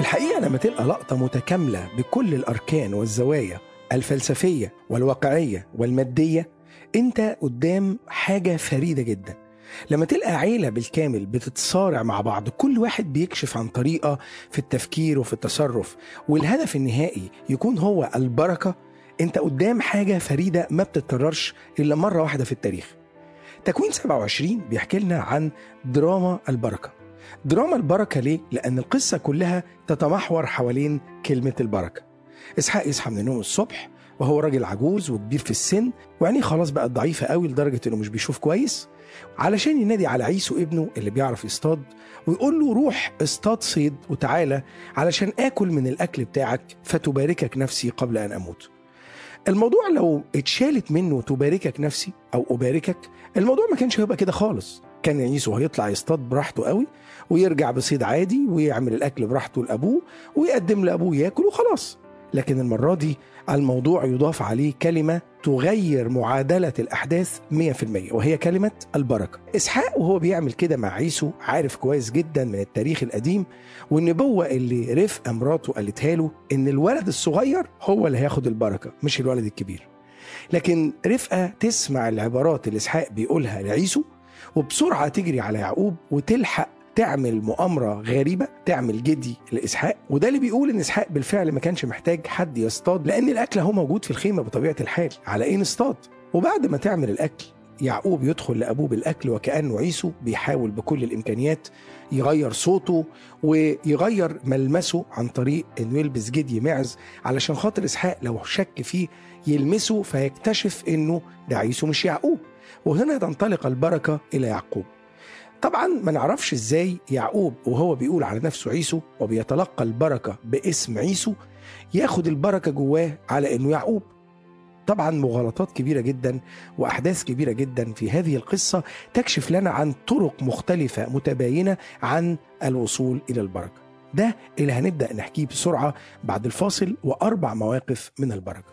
الحقيقة لما تلقى لقطة متكاملة بكل الأركان والزوايا الفلسفية والواقعية والمادية أنت قدام حاجة فريدة جدا لما تلقى عيلة بالكامل بتتصارع مع بعض كل واحد بيكشف عن طريقة في التفكير وفي التصرف والهدف النهائي يكون هو البركة انت قدام حاجة فريدة ما بتتكررش إلا مرة واحدة في التاريخ تكوين 27 بيحكي لنا عن دراما البركة دراما البركة ليه؟ لأن القصة كلها تتمحور حوالين كلمة البركة إسحاق يصحى من النوم الصبح وهو راجل عجوز وكبير في السن وعينيه خلاص بقت ضعيفة قوي لدرجة إنه مش بيشوف كويس علشان ينادي على عيسو ابنه اللي بيعرف يصطاد ويقول له روح اصطاد صيد وتعالى علشان آكل من الأكل بتاعك فتباركك نفسي قبل أن أموت الموضوع لو اتشالت منه تباركك نفسي او اباركك الموضوع ما كانش هيبقى كده خالص كان عيسو هيطلع يصطاد براحته قوي ويرجع بصيد عادي ويعمل الاكل براحته لابوه ويقدم لابوه ياكل وخلاص لكن المره دي الموضوع يضاف عليه كلمه تغير معادله الاحداث 100% وهي كلمه البركه. اسحاق وهو بيعمل كده مع عيسو عارف كويس جدا من التاريخ القديم والنبوه اللي رفقه مراته قالتها له ان الولد الصغير هو اللي هياخد البركه مش الولد الكبير. لكن رفقه تسمع العبارات اللي اسحاق بيقولها لعيسو وبسرعه تجري على يعقوب وتلحق تعمل مؤامرة غريبة تعمل جدي لإسحاق وده اللي بيقول إن إسحاق بالفعل ما كانش محتاج حد يصطاد لأن الأكل هو موجود في الخيمة بطبيعة الحال على إيه نصطاد وبعد ما تعمل الأكل يعقوب يدخل لأبوه بالأكل وكأنه عيسو بيحاول بكل الإمكانيات يغير صوته ويغير ملمسه عن طريق إنه يلبس جدي معز علشان خاطر إسحاق لو شك فيه يلمسه فيكتشف إنه ده عيسو مش يعقوب وهنا تنطلق البركة إلى يعقوب طبعا ما نعرفش ازاي يعقوب وهو بيقول على نفسه عيسو وبيتلقى البركه باسم عيسو ياخد البركه جواه على انه يعقوب طبعا مغالطات كبيره جدا واحداث كبيره جدا في هذه القصه تكشف لنا عن طرق مختلفه متباينه عن الوصول الى البركه ده اللي هنبدا نحكيه بسرعه بعد الفاصل واربع مواقف من البركه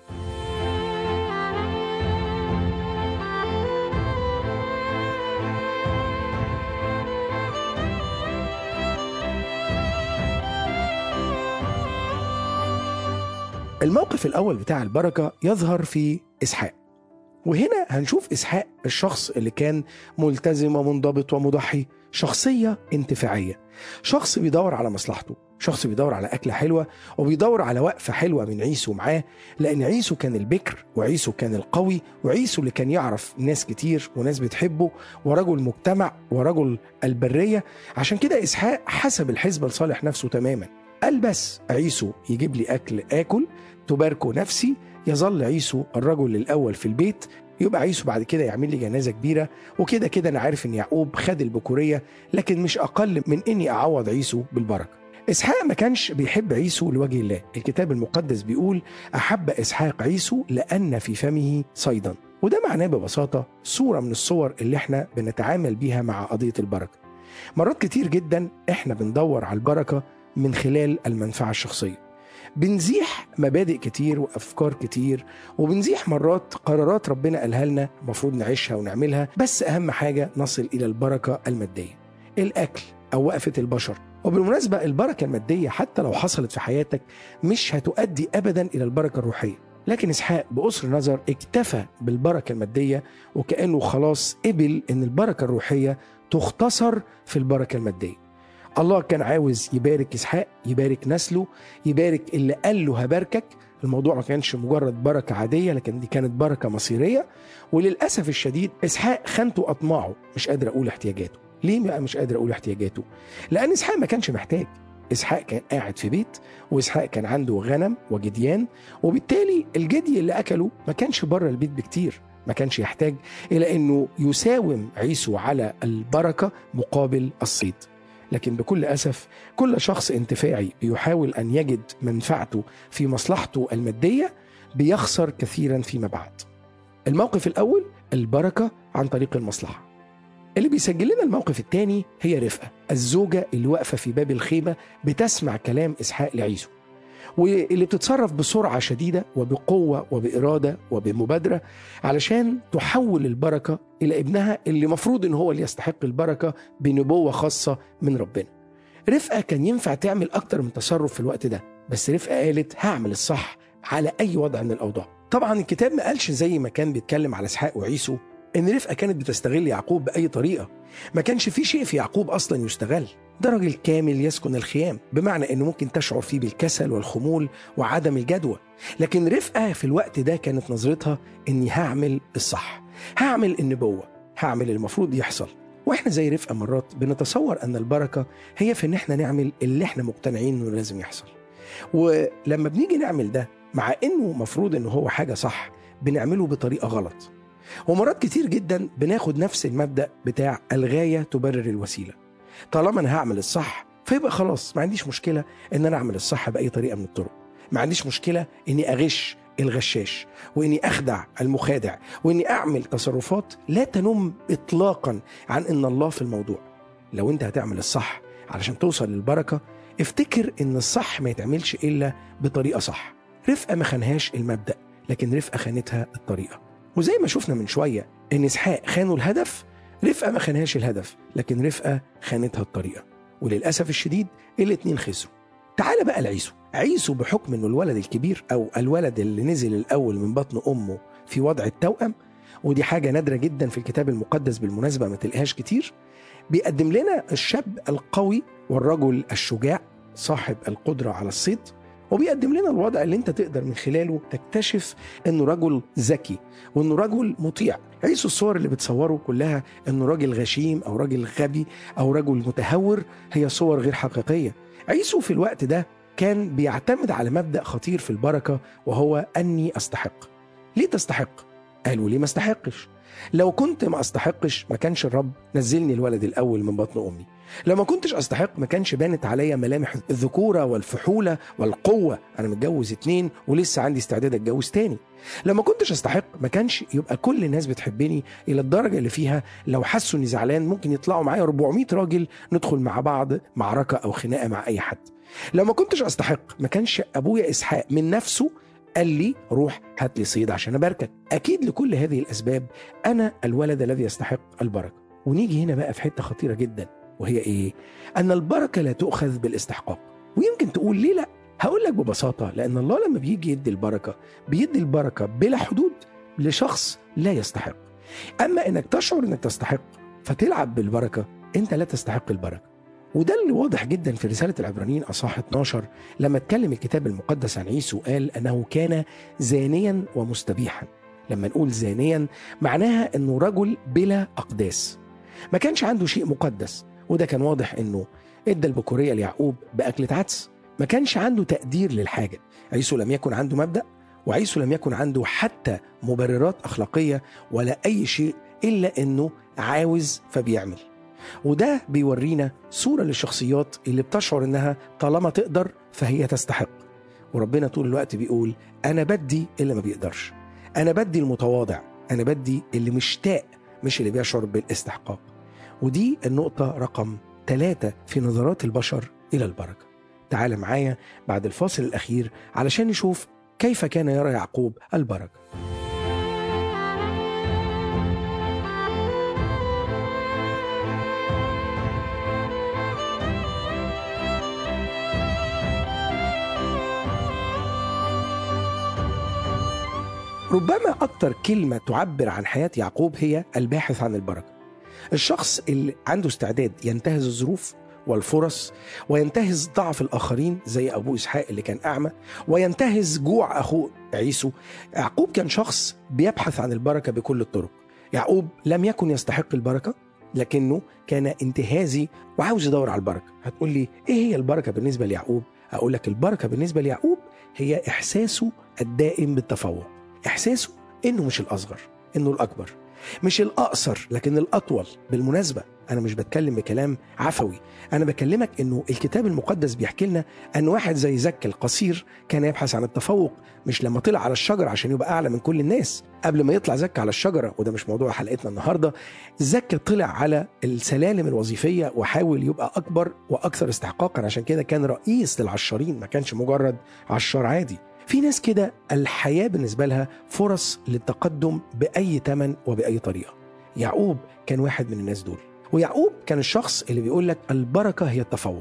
الموقف الأول بتاع البركة يظهر في إسحاق وهنا هنشوف إسحاق الشخص اللي كان ملتزم ومنضبط ومضحي شخصية انتفاعية شخص بيدور على مصلحته شخص بيدور على أكلة حلوة وبيدور على وقفة حلوة من عيسو معاه لأن عيسو كان البكر وعيسو كان القوي وعيسو اللي كان يعرف ناس كتير وناس بتحبه ورجل مجتمع ورجل البرية عشان كده إسحاق حسب الحزب لصالح نفسه تماما قال بس عيسو يجيب لي أكل آكل تباركه نفسي يظل عيسو الرجل الأول في البيت يبقى عيسو بعد كده يعمل لي جنازة كبيرة وكده كده أنا عارف إن يعقوب خد البكورية لكن مش أقل من إني أعوض عيسو بالبركة إسحاق ما كانش بيحب عيسو لوجه الله الكتاب المقدس بيقول أحب إسحاق عيسو لأن في فمه صيدا وده معناه ببساطة صورة من الصور اللي احنا بنتعامل بيها مع قضية البركة مرات كتير جدا احنا بندور على البركة من خلال المنفعة الشخصية بنزيح مبادئ كتير وافكار كتير وبنزيح مرات قرارات ربنا قالها لنا المفروض نعيشها ونعملها بس اهم حاجه نصل الى البركه الماديه الاكل او وقفه البشر وبالمناسبه البركه الماديه حتى لو حصلت في حياتك مش هتؤدي ابدا الى البركه الروحيه لكن اسحاق بقصر نظر اكتفى بالبركه الماديه وكانه خلاص قبل ان البركه الروحيه تختصر في البركه الماديه الله كان عاوز يبارك اسحاق يبارك نسله يبارك اللي قال له هباركك الموضوع ما كانش مجرد بركة عادية لكن دي كانت بركة مصيرية وللأسف الشديد إسحاق خانته أطماعه مش قادر أقول احتياجاته ليه بقى مش قادر أقول احتياجاته لأن إسحاق ما كانش محتاج إسحاق كان قاعد في بيت وإسحاق كان عنده غنم وجديان وبالتالي الجدي اللي أكله ما كانش بره البيت بكتير ما كانش يحتاج إلى أنه يساوم عيسو على البركة مقابل الصيد لكن بكل اسف كل شخص انتفاعي بيحاول ان يجد منفعته في مصلحته الماديه بيخسر كثيرا فيما بعد. الموقف الاول البركه عن طريق المصلحه. اللي بيسجل لنا الموقف الثاني هي رفقه، الزوجه اللي واقفه في باب الخيمه بتسمع كلام اسحاق لعيسو. واللي بتتصرف بسرعه شديده وبقوه وباراده وبمبادره علشان تحول البركه الى ابنها اللي مفروض ان هو اللي يستحق البركه بنبوه خاصه من ربنا. رفقة كان ينفع تعمل أكتر من تصرف في الوقت ده بس رفقة قالت هعمل الصح على أي وضع من الأوضاع طبعا الكتاب ما قالش زي ما كان بيتكلم على اسحاق وعيسو ان رفقه كانت بتستغل يعقوب باي طريقه ما كانش في شيء في يعقوب اصلا يستغل ده راجل كامل يسكن الخيام بمعنى انه ممكن تشعر فيه بالكسل والخمول وعدم الجدوى لكن رفقه في الوقت ده كانت نظرتها اني هعمل الصح هعمل النبوه هعمل المفروض يحصل واحنا زي رفقه مرات بنتصور ان البركه هي في ان احنا نعمل اللي احنا مقتنعين انه لازم يحصل ولما بنيجي نعمل ده مع انه مفروض انه هو حاجه صح بنعمله بطريقه غلط ومرات كتير جدا بناخد نفس المبدا بتاع الغايه تبرر الوسيله طالما انا هعمل الصح فيبقى خلاص ما عنديش مشكله ان انا اعمل الصح باي طريقه من الطرق ما عنديش مشكله اني اغش الغشاش واني اخدع المخادع واني اعمل تصرفات لا تنم اطلاقا عن ان الله في الموضوع لو انت هتعمل الصح علشان توصل للبركه افتكر ان الصح ما يتعملش الا بطريقه صح رفقه ما خانهاش المبدا لكن رفقه خانتها الطريقه وزي ما شفنا من شويه ان اسحاق خانوا الهدف رفقه ما خانهاش الهدف لكن رفقه خانتها الطريقه وللاسف الشديد الاتنين خسروا تعال بقى لعيسو عيسو بحكم انه الولد الكبير او الولد اللي نزل الاول من بطن امه في وضع التوأم ودي حاجه نادره جدا في الكتاب المقدس بالمناسبه ما تلقاهاش كتير بيقدم لنا الشاب القوي والرجل الشجاع صاحب القدره على الصيد وبيقدم لنا الوضع اللي انت تقدر من خلاله تكتشف انه رجل ذكي وانه رجل مطيع عيسو الصور اللي بتصوره كلها انه راجل غشيم او راجل غبي او رجل متهور هي صور غير حقيقيه عيسو في الوقت ده كان بيعتمد على مبدا خطير في البركه وهو اني استحق ليه تستحق قالوا ليه ما استحقش لو كنت ما استحقش ما كانش الرب نزلني الولد الاول من بطن امي لو ما كنتش استحق ما كانش بانت عليا ملامح الذكوره والفحوله والقوه انا متجوز اتنين ولسه عندي استعداد اتجوز تاني لو ما كنتش استحق ما كانش يبقى كل الناس بتحبني الى الدرجه اللي فيها لو حسوا اني زعلان ممكن يطلعوا معايا 400 راجل ندخل مع بعض معركه او خناقه مع اي حد لو ما كنتش استحق ما كانش ابويا اسحاق من نفسه قال لي روح هات لي صيد عشان اباركك اكيد لكل هذه الاسباب انا الولد الذي يستحق البركه ونيجي هنا بقى في حته خطيره جدا وهي ايه ان البركه لا تؤخذ بالاستحقاق ويمكن تقول ليه لا هقول لك ببساطه لان الله لما بيجي يدي البركه بيدي البركه بلا حدود لشخص لا يستحق اما انك تشعر انك تستحق فتلعب بالبركه انت لا تستحق البركه وده اللي واضح جدا في رسالة العبرانيين أصحاح 12 لما اتكلم الكتاب المقدس عن عيسو قال أنه كان زانيا ومستبيحا لما نقول زانيا معناها أنه رجل بلا أقداس ما كانش عنده شيء مقدس وده كان واضح أنه ادى البكورية ليعقوب بأكلة عدس ما كانش عنده تقدير للحاجة عيسو لم يكن عنده مبدأ وعيسو لم يكن عنده حتى مبررات أخلاقية ولا أي شيء إلا أنه عاوز فبيعمل وده بيورينا صورة للشخصيات اللي بتشعر إنها طالما تقدر فهي تستحق وربنا طول الوقت بيقول أنا بدي اللي ما بيقدرش أنا بدي المتواضع أنا بدي اللي مشتاق مش اللي بيشعر بالاستحقاق ودي النقطة رقم ثلاثة في نظرات البشر إلى البركة تعال معايا بعد الفاصل الأخير علشان نشوف كيف كان يرى يعقوب البركة ربما أكتر كلمة تعبر عن حياة يعقوب هي الباحث عن البركة الشخص اللي عنده استعداد ينتهز الظروف والفرص وينتهز ضعف الآخرين زي أبوه إسحاق اللي كان أعمى وينتهز جوع أخوه عيسو يعقوب كان شخص بيبحث عن البركة بكل الطرق يعقوب لم يكن يستحق البركة لكنه كان انتهازي وعاوز يدور على البركة هتقول لي إيه هي البركة بالنسبة ليعقوب أقول لك البركة بالنسبة ليعقوب هي إحساسه الدائم بالتفوق إحساسه إنه مش الأصغر إنه الأكبر مش الأقصر لكن الأطول بالمناسبة أنا مش بتكلم بكلام عفوي أنا بكلمك إنه الكتاب المقدس بيحكي لنا أن واحد زي زك القصير كان يبحث عن التفوق مش لما طلع على الشجرة عشان يبقى أعلى من كل الناس قبل ما يطلع زك على الشجرة وده مش موضوع حلقتنا النهاردة زك طلع على السلالم الوظيفية وحاول يبقى أكبر وأكثر استحقاقا عشان كده كان رئيس للعشارين ما كانش مجرد عشار عادي في ناس كده الحياة بالنسبة لها فرص للتقدم بأي تمن وبأي طريقة يعقوب كان واحد من الناس دول ويعقوب كان الشخص اللي بيقول لك البركة هي التفوق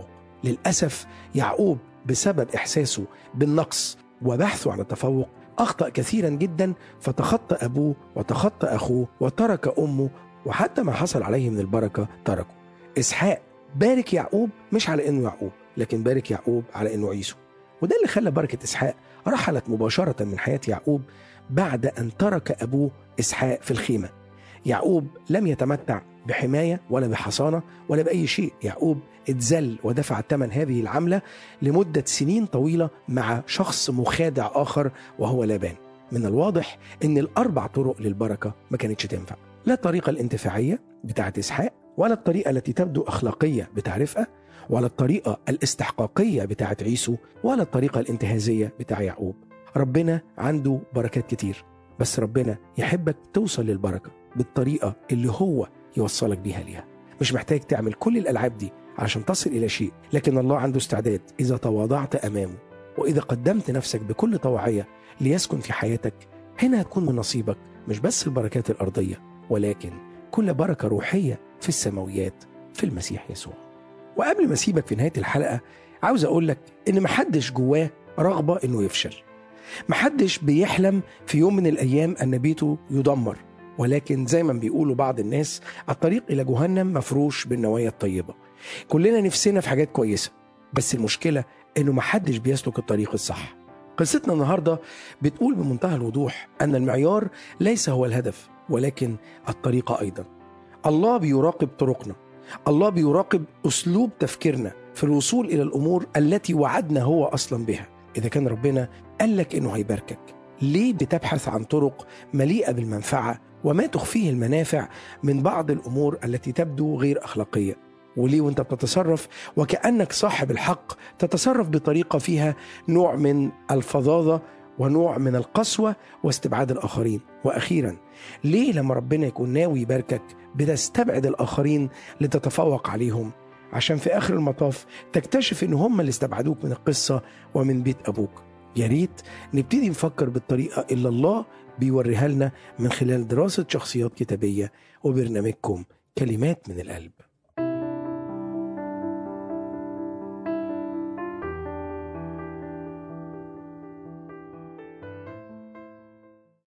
للأسف يعقوب بسبب إحساسه بالنقص وبحثه عن التفوق أخطأ كثيرا جدا فتخطى أبوه وتخطى أخوه وترك أمه وحتى ما حصل عليه من البركة تركه إسحاق بارك يعقوب مش على إنه يعقوب لكن بارك يعقوب على إنه عيسو وده اللي خلى بركة إسحاق رحلت مباشرة من حياة يعقوب بعد أن ترك أبوه إسحاق في الخيمة يعقوب لم يتمتع بحماية ولا بحصانة ولا بأي شيء يعقوب اتذل ودفع ثمن هذه العملة لمدة سنين طويلة مع شخص مخادع آخر وهو لابان من الواضح أن الأربع طرق للبركة ما كانتش تنفع لا الطريقة الانتفاعية بتاعت إسحاق ولا الطريقة التي تبدو أخلاقية بتاع رفقة ولا الطريقة الاستحقاقية بتاعت عيسو ولا الطريقة الانتهازية بتاع يعقوب ربنا عنده بركات كتير بس ربنا يحبك توصل للبركة بالطريقة اللي هو يوصلك بيها ليها مش محتاج تعمل كل الألعاب دي عشان تصل إلى شيء لكن الله عنده استعداد إذا تواضعت أمامه وإذا قدمت نفسك بكل طوعية ليسكن في حياتك هنا هتكون من نصيبك مش بس البركات الأرضية ولكن كل بركة روحية في السماويات في المسيح يسوع وقبل ما أسيبك في نهاية الحلقة عاوز أقول لك إن محدش جواه رغبة إنه يفشل محدش بيحلم في يوم من الأيام أن بيته يدمر ولكن زي ما بيقولوا بعض الناس الطريق إلى جهنم مفروش بالنوايا الطيبة كلنا نفسنا في حاجات كويسة بس المشكلة إنه محدش بيسلك الطريق الصح قصتنا النهاردة بتقول بمنتهى الوضوح أن المعيار ليس هو الهدف ولكن الطريقة أيضا الله بيراقب طرقنا الله بيراقب أسلوب تفكيرنا في الوصول إلى الأمور التي وعدنا هو أصلا بها إذا كان ربنا قال لك إنه هيباركك ليه بتبحث عن طرق مليئة بالمنفعة وما تخفيه المنافع من بعض الأمور التي تبدو غير أخلاقية وليه وانت بتتصرف وكأنك صاحب الحق تتصرف بطريقة فيها نوع من الفظاظة ونوع من القسوة واستبعاد الآخرين وأخيرا ليه لما ربنا يكون ناوي يباركك بتستبعد الآخرين لتتفوق عليهم عشان في آخر المطاف تكتشف إن هم اللي استبعدوك من القصة ومن بيت أبوك يا ريت نبتدي نفكر بالطريقة اللي الله بيوريها لنا من خلال دراسة شخصيات كتابية وبرنامجكم كلمات من القلب